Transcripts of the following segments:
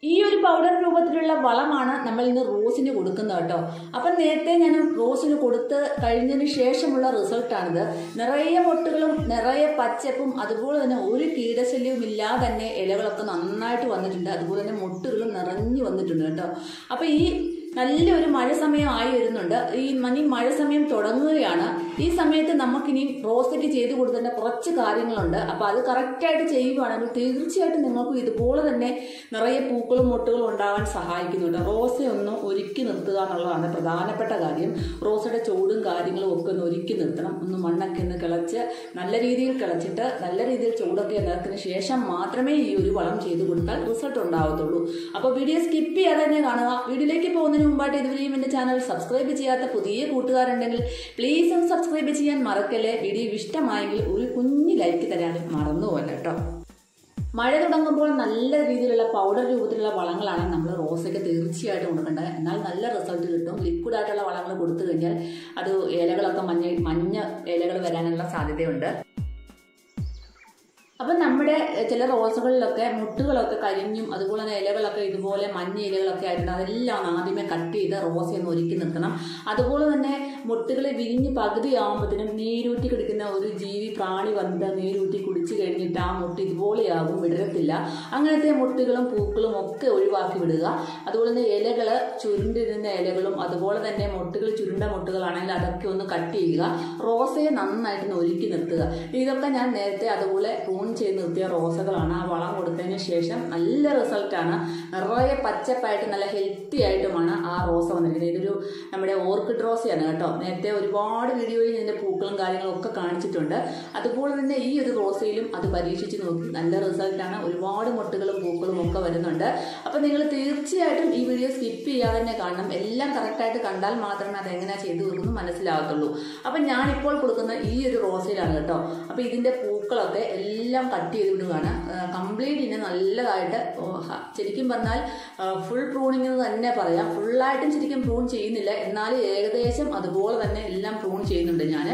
ഈ ഒരു പൗഡർ രൂപത്തിലുള്ള വളമാണ് നമ്മൾ ഇന്ന് റോസിന് കൊടുക്കുന്നത് കേട്ടോ അപ്പം നേരത്തെ ഞാൻ റോസിന് കൊടുത്ത് കഴിഞ്ഞതിന് ശേഷമുള്ള റിസൾട്ടാണിത് നിറയെ പൊട്ടുകളും നിറയെ പച്ചപ്പും അതുപോലെ തന്നെ ഒരു കീടശല്യവും ഇല്ലാതെ തന്നെ ഇലകളൊക്കെ നന്നായിട്ട് വന്നിട്ടുണ്ട് അതുപോലെ തന്നെ മുട്ടുകളും നിറഞ്ഞു വന്നിട്ടുണ്ട് കേട്ടോ അപ്പം ഈ നല്ലൊരു മഴ സമയം ആയി വരുന്നുണ്ട് ഈ മനി മഴ സമയം തുടങ്ങുകയാണ് ഈ സമയത്ത് നമുക്കിനി റോസയ്ക്ക് ചെയ്ത് കൊടുക്കേണ്ട കുറച്ച് കാര്യങ്ങളുണ്ട് അപ്പോൾ അത് കറക്റ്റായിട്ട് ചെയ്യുകയാണെങ്കിൽ തീർച്ചയായിട്ടും നിങ്ങൾക്ക് ഇതുപോലെ തന്നെ നിറയെ പൂക്കളും മൊട്ടുകളും ഉണ്ടാവാൻ സഹായിക്കുന്നുണ്ട് റോസയൊന്ന് ഒരുക്കി നിർത്തുക എന്നുള്ളതാണ് പ്രധാനപ്പെട്ട കാര്യം റോസയുടെ ചൂടും കാര്യങ്ങളും ഒക്കെ ഒന്ന് ഒരുക്കി നിർത്തണം ഒന്ന് മണ്ണൊക്കെ ഒന്ന് കിളച്ച് നല്ല രീതിയിൽ കിളച്ചിട്ട് നല്ല രീതിയിൽ ചൂടൊക്കെ ഇറക്കിന് ശേഷം മാത്രമേ ഈ ഒരു വളം ചെയ്ത് കൊടുത്താൽ റിസൾട്ട് ഉണ്ടാവത്തുള്ളൂ അപ്പോൾ വീഡിയോ സ്കിപ്പ് ചെയ്യാതെ തന്നെ കാണുക വീഡിയോയിലേക്ക് പോകുന്നതിന് മുമ്പായിട്ട് ഇതുവരെയും എൻ്റെ ചാനൽ സബ്സ്ക്രൈബ് ചെയ്യാത്ത പുതിയ കൂട്ടുകാരുണ്ടെങ്കിൽ പ്ലീസ് ഒന്ന് സബ്സ്ക്രൈബ് ചെയ്യാൻ മറക്കല്ലേ വീഡിയോ ഇഷ്ടമായെങ്കിൽ ഒരു കുഞ്ഞ് ലൈക്ക് തരാനും മറന്നു പോലെ കേട്ടോ മഴ തുടങ്ങുമ്പോൾ നല്ല രീതിയിലുള്ള പൗഡർ രൂപത്തിലുള്ള വളങ്ങളാണ് നമ്മൾ റോസയ്ക്ക് തീർച്ചയായിട്ടും കൊടുക്കേണ്ടത് എന്നാൽ നല്ല റിസൾട്ട് കിട്ടും ലിക്വിഡ് ആയിട്ടുള്ള വളങ്ങൾ കൊടുത്തു കഴിഞ്ഞാൽ അത് ഇലകളൊക്കെ മഞ്ഞ മഞ്ഞ ഇലകൾ വരാനുള്ള സാധ്യതയുണ്ട് അപ്പം നമ്മുടെ ചില റോസുകളിലൊക്കെ മുട്ടുകളൊക്കെ കരിഞ്ഞും അതുപോലെ തന്നെ ഇലകളൊക്കെ ഇതുപോലെ മഞ്ഞ ഇലകളൊക്കെ ആയിട്ടുണ്ട് അതെല്ലാം ആദ്യമേ കട്ട് ചെയ്ത് റോസയൊന്ന് ഒരുക്കി നിർത്തണം അതുപോലെ തന്നെ മുട്ടുകൾ വിരിഞ്ഞ് പകുതിയാകുമ്പോഴത്തേനും നീരൂറ്റി കുടിക്കുന്ന ഒരു ജീവി പ്രാണി വന്നിട്ട് നീരൂറ്റി കുടിച്ചു കഴിഞ്ഞിട്ട് ആ മുട്ട് ഇതുപോലെയാകും വിടരത്തില്ല അങ്ങനത്തെ മുട്ടുകളും പൂക്കളും ഒക്കെ ഒഴിവാക്കി വിടുക അതുപോലെ തന്നെ ഇലകൾ ചുരുണ്ടിരുന്ന ഇലകളും അതുപോലെ തന്നെ മുട്ടുകൾ ചുരുണ്ട മുട്ടുകളാണെങ്കിൽ അതൊക്കെ ഒന്ന് കട്ട് ചെയ്യുക റോസയെ നന്നായിട്ടൊന്ന് ഒരുക്കി നിർത്തുക ഇതൊക്കെ ഞാൻ നേരത്തെ അതുപോലെ പ്രൂൺ ചെയ്ത് നിർത്തിയ റോസകളാണ് ആ വളം കൊടുത്തതിന് ശേഷം നല്ല റിസൾട്ടാണ് നിറയെ പച്ചപ്പായിട്ട് നല്ല ഹെൽത്തി ആയിട്ടുമാണ് ആ റോസ വന്നിരിക്കുന്നത് ഇതൊരു നമ്മുടെ ഓർക്കിഡ് റോസയാണ് കേട്ടോ നേരത്തെ ഒരുപാട് വീഡിയോയിൽ ഇതിൻ്റെ പൂക്കളും കാര്യങ്ങളും ഒക്കെ കാണിച്ചിട്ടുണ്ട് അതുപോലെ തന്നെ ഈ ഒരു റോസയിലും അത് പരീക്ഷിച്ച് നോക്കി നല്ല റിസൾട്ടാണ് ഒരുപാട് മുട്ടുകളും പൂക്കളും ഒക്കെ വരുന്നുണ്ട് അപ്പോൾ നിങ്ങൾ തീർച്ചയായിട്ടും ഈ വീഡിയോ സ്കിപ്പ് ചെയ്യാതെ തന്നെ കാണണം എല്ലാം കറക്റ്റായിട്ട് കണ്ടാൽ മാത്രമേ അത് എങ്ങനെയാണ് ചെയ്തു കൊടുക്കുന്നത് മനസ്സിലാകത്തുള്ളൂ അപ്പം ഞാനിപ്പോൾ കൊടുക്കുന്ന ഈ ഒരു റോസയിലാണ് കേട്ടോ അപ്പോൾ ഇതിൻ്റെ പൂക്കളൊക്കെ എല്ലാം കട്ട് ചെയ്ത് വിടുകയാണ് കംപ്ലീറ്റ് ഇതിനെ നല്ലതായിട്ട് ശരിക്കും പറഞ്ഞാൽ ഫുൾ പ്രൂണിംഗ് എന്ന് തന്നെ പറയാം ഫുള്ളായിട്ടും ശരിക്കും പ്രൂൺ ചെയ്യുന്നില്ല എന്നാൽ ഏകദേശം അതുപോലെ തന്നെ എല്ലാം പ്രൂൺ ചെയ്യുന്നുണ്ട് ഞാൻ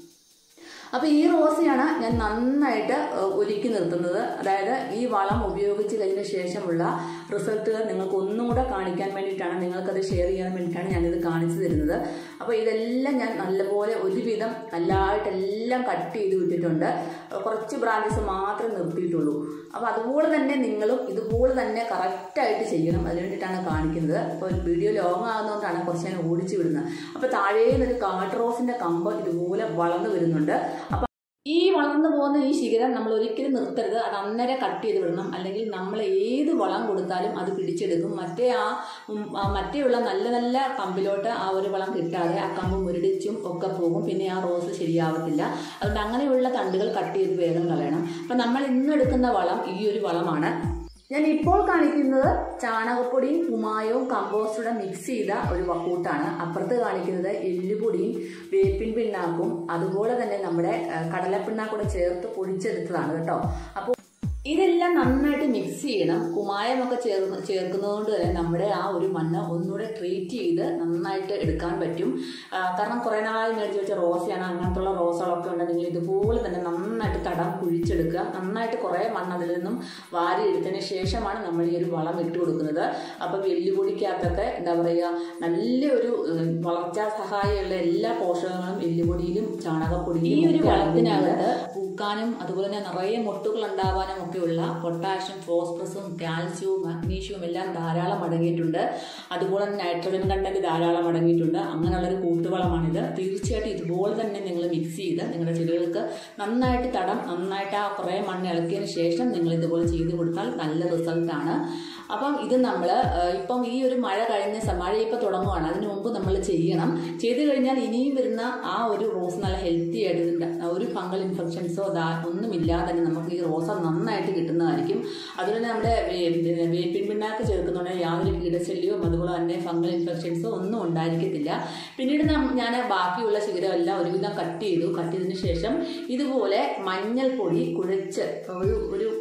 അപ്പോൾ ഈ റോസയാണ് ഞാൻ നന്നായിട്ട് ഒരുക്കി നിർത്തുന്നത് അതായത് ഈ വളം ഉപയോഗിച്ച് കഴിഞ്ഞ ശേഷമുള്ള റിസൾട്ടുകൾ നിങ്ങൾക്ക് ഒന്നും കൂടെ കാണിക്കാൻ വേണ്ടിയിട്ടാണ് നിങ്ങൾക്കത് ഷെയർ ചെയ്യാൻ വേണ്ടിയിട്ടാണ് ഞാനിത് കാണിച്ചു തരുന്നത് അപ്പോൾ ഇതെല്ലാം ഞാൻ നല്ലപോലെ ഒരുവിധം നല്ലതായിട്ടെല്ലാം കട്ട് ചെയ്ത് വിട്ടിട്ടുണ്ട് കുറച്ച് ബ്രാഞ്ചസ് മാത്രമേ നിർത്തിയിട്ടുള്ളൂ അപ്പോൾ അതുപോലെ തന്നെ നിങ്ങളും ഇതുപോലെ തന്നെ കറക്റ്റായിട്ട് ചെയ്യണം അതിന് വേണ്ടിയിട്ടാണ് കാണിക്കുന്നത് അപ്പോൾ വീഡിയോ ലോങ് ആകുന്നതുകൊണ്ടാണ് കുറച്ച് ഞാൻ ഓടിച്ചു വിടുന്നത് അപ്പോൾ താഴേന്നൊരു കാട്ട് റോസിൻ്റെ കമ്പ് ഇതുപോലെ വളർന്നു വരുന്നുണ്ട് അപ്പോൾ ഈ വളർന്നു പോകുന്ന ഈ ശിഖരം നമ്മൾ ഒരിക്കലും നിർത്തരുത് അത് അന്നേരം കട്ട് ചെയ്ത് വിടണം അല്ലെങ്കിൽ നമ്മൾ ഏത് വളം കൊടുത്താലും അത് പിടിച്ചെടുക്കും മറ്റേ ആ മറ്റേ ഉള്ള നല്ല നല്ല കമ്പിലോട്ട് ആ ഒരു വളം കിട്ടാതെ ആ കമ്പ് മുരടിച്ചും ഒക്കെ പോകും പിന്നെ ആ റോസ് ശരിയാവത്തില്ല അതുകൊണ്ട് അങ്ങനെയുള്ള തണ്ടുകൾ കട്ട് ചെയ്ത് വേഗം കളയണം അപ്പം നമ്മൾ ഇന്ന് എടുക്കുന്ന വളം ഈ ഒരു വളമാണ് ഞാൻ ഇപ്പോൾ കാണിക്കുന്നത് ചാണകപ്പൊടിയും കുമായവും കമ്പോസ്റ്റൂടെ മിക്സ് ചെയ്ത ഒരു കൂട്ടാണ് അപ്പുറത്ത് കാണിക്കുന്നത് എല്ലുപൊടിയും വേപ്പിൻ പിണ്ണാക്കും അതുപോലെ തന്നെ നമ്മുടെ കടലപ്പിണ്ണാക്കൂടെ ചേർത്ത് പൊടിച്ചെടുത്തതാണ് കേട്ടോ അപ്പോൾ ഇതെല്ലാം നന്നായിട്ട് മിക്സ് ചെയ്യണം കുമായമൊക്കെ ചേർന്ന് ചേർക്കുന്നതുകൊണ്ട് തന്നെ നമ്മുടെ ആ ഒരു മണ്ണ് ഒന്നുകൂടെ ട്രീറ്റ് ചെയ്ത് നന്നായിട്ട് എടുക്കാൻ പറ്റും കാരണം കുറേ നാളായി മേടിച്ച് വെച്ച റോസയാണ് അങ്ങനത്തുള്ള റോസകളൊക്കെ ഉണ്ടെങ്കിൽ ഇതുപോലെ തന്നെ നന്നായിട്ട് തടം കുഴിച്ചെടുക്കുക നന്നായിട്ട് കുറേ മണ്ണ് അതിൽ നിന്നും വാരി എടുത്തതിന് ശേഷമാണ് നമ്മൾ ഈ ഒരു വളം ഇട്ട് കൊടുക്കുന്നത് അപ്പം എല്ലുപൊടിക്കകത്തൊക്കെ എന്താ പറയുക നല്ലൊരു വളർച്ചാ സഹായമുള്ള എല്ലാ പോഷകങ്ങളും എല്ലുപൊടിയിലും ചാണകപ്പൊടിയിലും ഈ ഒരു വളത്തിനകത്ത് പൂക്കാനും അതുപോലെ തന്നെ നിറയെ മുട്ടുകൾ ഉണ്ടാവാനും ഒക്കെയുള്ള പൊട്ടാഷ്യം ഫോസ്ഫറസും കാൽസ്യവും മഗ്നീഷ്യവും എല്ലാം ധാരാളം അടങ്ങിയിട്ടുണ്ട് അതുപോലെ തന്നെ നൈട്രജൻ കണ്ടന്റ് ധാരാളം അടങ്ങിയിട്ടുണ്ട് അങ്ങനെയുള്ളൊരു കൂട്ടുവളമാണിത് തീർച്ചയായിട്ടും ഇതുപോലെ തന്നെ നിങ്ങൾ മിക്സ് ചെയ്ത് നിങ്ങളുടെ ചെടികൾക്ക് നന്നായിട്ട് തടം നന്നായിട്ട് ആ കുറേ മണ്ണ് ഇളക്കിയതിന് ശേഷം നിങ്ങൾ ഇതുപോലെ ചെയ്ത് കൊടുത്താൽ നല്ല റിസൾട്ടാണ് അപ്പം ഇത് നമ്മൾ ഇപ്പം ഈ ഒരു മഴ കഴിഞ്ഞ മഴ ഇപ്പം തുടങ്ങുവാണ് അതിന് മുമ്പ് നമ്മൾ ചെയ്യണം ചെയ്ത് കഴിഞ്ഞാൽ ഇനിയും വരുന്ന ആ ഒരു റോസ് നല്ല ഹെൽത്തി ആയിട്ട് ഇതിൻ്റെ ഒരു ഫംഗൽ ഇൻഫെക്ഷൻസോ ദാ ഒന്നുമില്ലാതെ തന്നെ നമുക്ക് ഈ റോസ നന്നായിട്ട് കിട്ടുന്നതായിരിക്കും അതുപോലെ നമ്മുടെ വേപ്പിൻ പിണ്ണാക്ക് ചേർക്കുന്നതുകൊണ്ട് യാതൊരു കീടശല്യവും അതുപോലെ തന്നെ ഫംഗൽ ഇൻഫെക്ഷൻസോ ഒന്നും ഉണ്ടായിരിക്കത്തില്ല പിന്നീട് ഞാൻ ബാക്കിയുള്ള ശിഖരമെല്ലാം ഒരുവിധം കട്ട് ചെയ്തു കട്ട് ചെയ്തതിന് ശേഷം ഇതുപോലെ മഞ്ഞൾപ്പൊടി കുഴച്ച് ഒരു ഒരു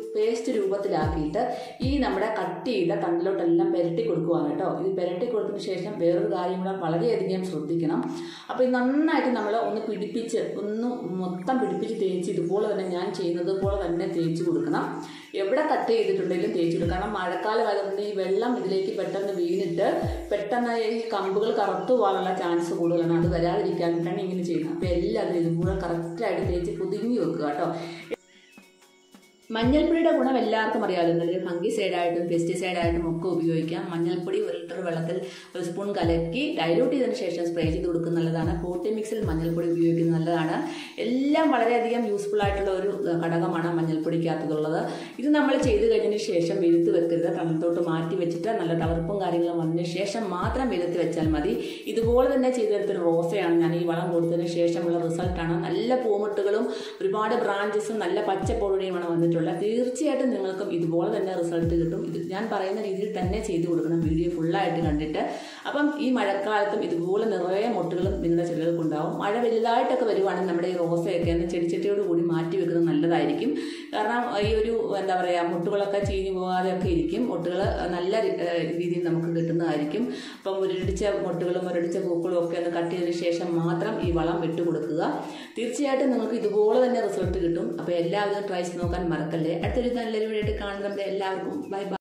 പേസ്റ്റ് രൂപത്തിലാക്കിയിട്ട് ഈ നമ്മുടെ കട്ട് ചെയ്ത തണ്ടിലോട്ടെല്ലാം പുരട്ടി കൊടുക്കുകയാണ് കേട്ടോ ഇത് പുരട്ടി കൊടുത്തതിന് ശേഷം വേറൊരു കാര്യം കൂടെ വളരെയധികം ശ്രദ്ധിക്കണം അപ്പോൾ ഇത് നന്നായിട്ട് നമ്മൾ ഒന്ന് പിടിപ്പിച്ച് ഒന്ന് മൊത്തം പിടിപ്പിച്ച് തേച്ച് ഇതുപോലെ തന്നെ ഞാൻ ചെയ്യുന്നത് പോലെ തന്നെ തേച്ച് കൊടുക്കണം എവിടെ കട്ട് ചെയ്തിട്ടുണ്ടെങ്കിലും തേച്ച് കൊടുക്കണം കാരണം മഴക്കാലം ആയതുകൊണ്ട് ഈ വെള്ളം ഇതിലേക്ക് പെട്ടെന്ന് വീണിട്ട് പെട്ടെന്ന് ഈ കമ്പുകൾ കറുത്തു പോകാനുള്ള ചാൻസ് കൂടുതലാണ് അത് വരാതിരിക്കാൻ വേണ്ടിയിട്ടാണ് ഇങ്ങനെ ചെയ്യുന്നത് അപ്പോൾ എല്ലാവരും ഇതുപോലെ കറക്റ്റായിട്ട് തേച്ച് പുതുങ്ങി വെക്കുക കേട്ടോ മഞ്ഞൾപ്പൊടിയുടെ ഗുണം എല്ലാവർക്കും അറിയാമല്ലോ ഇതിൽ ഫംഗിസൈഡായിട്ടും പെസ്റ്റിസൈഡായിട്ടും ഒക്കെ ഉപയോഗിക്കാം മഞ്ഞൾപ്പൊടി ഒരു ലിറ്റർ വെള്ളത്തിൽ ഒരു സ്പൂൺ കലക്കി ഡൈലൂട്ട് ചെയ്തതിന് ശേഷം സ്പ്രേ ചെയ്ത് കൊടുക്കുന്നത് നല്ലതാണ് പോട്ടി മിക്സിൽ മഞ്ഞൾപ്പൊടി ഉപയോഗിക്കുന്നത് നല്ലതാണ് എല്ലാം വളരെയധികം യൂസ്ഫുൾ ആയിട്ടുള്ള ഒരു ഘടകമാണ് മഞ്ഞൾപ്പൊടിക്കകത്തുള്ളത് ഇത് നമ്മൾ ചെയ്ത് കഴിഞ്ഞതിന് ശേഷം വെയിലത്ത് വെക്കരുത് തണുത്തോട്ട് മാറ്റി വെച്ചിട്ട് നല്ല തളർപ്പും കാര്യങ്ങളും വന്നതിന് ശേഷം മാത്രം വെയിലത്ത് വെച്ചാൽ മതി ഇതുപോലെ തന്നെ ചെയ്തെടുത്തൊരു റോസയാണ് ഞാൻ ഈ വളം കൊടുത്തതിന് ശേഷമുള്ള റിസൾട്ടാണ് നല്ല പൂമുട്ടുകളും ഒരുപാട് ബ്രാഞ്ചസും നല്ല പച്ചപ്പൊടിയുമാണ് വന്നിട്ടുള്ളത് തീർച്ചയായിട്ടും നിങ്ങൾക്കും ഇതുപോലെ തന്നെ റിസൾട്ട് കിട്ടും ഇത് ഞാൻ പറയുന്ന രീതിയിൽ തന്നെ ചെയ്തു കൊടുക്കണം വീഡിയോ ഫുള്ളായിട്ട് കണ്ടിട്ട് അപ്പം ഈ മഴക്കാലത്തും ഇതുപോലെ നിറയെ മുട്ടുകളും നിങ്ങളുടെ ചെടികൾക്ക് ഉണ്ടാവും മഴ വലുതായിട്ടൊക്കെ വരുവാണെങ്കിൽ നമ്മുടെ ഈ റോസയൊക്കെ ഒന്ന് ചെടിച്ചട്ടിയോട് കൂടി മാറ്റി വെക്കുന്നത് നല്ലതായിരിക്കും കാരണം ഈ ഒരു എന്താ പറയുക മുട്ടുകളൊക്കെ ചീഞ്ഞു പോകാതെയൊക്കെ ഇരിക്കും മുട്ടുകൾ നല്ല രീതിയിൽ നമുക്ക് കിട്ടുന്നതായിരിക്കും അപ്പം മുരടിച്ച മുട്ടുകളും മുരടിച്ച പൂക്കളും ഒക്കെ ഒന്ന് കട്ട് ചെയ്തതിന് ശേഷം മാത്രം ഈ വളം വിട്ടു കൊടുക്കുക തീർച്ചയായിട്ടും നിങ്ങൾക്ക് ഇതുപോലെ തന്നെ റിസൾട്ട് കിട്ടും അപ്പോൾ എല്ലാവരും ട്രൈ ചെയ്ത് നോക്കാൻ മറക്കല്ലേ അടുത്തൊരു നല്ലൊരു വീഡിയോ കാണുന്നവരെ എല്ലാവർക്കും ബൈ ബൈ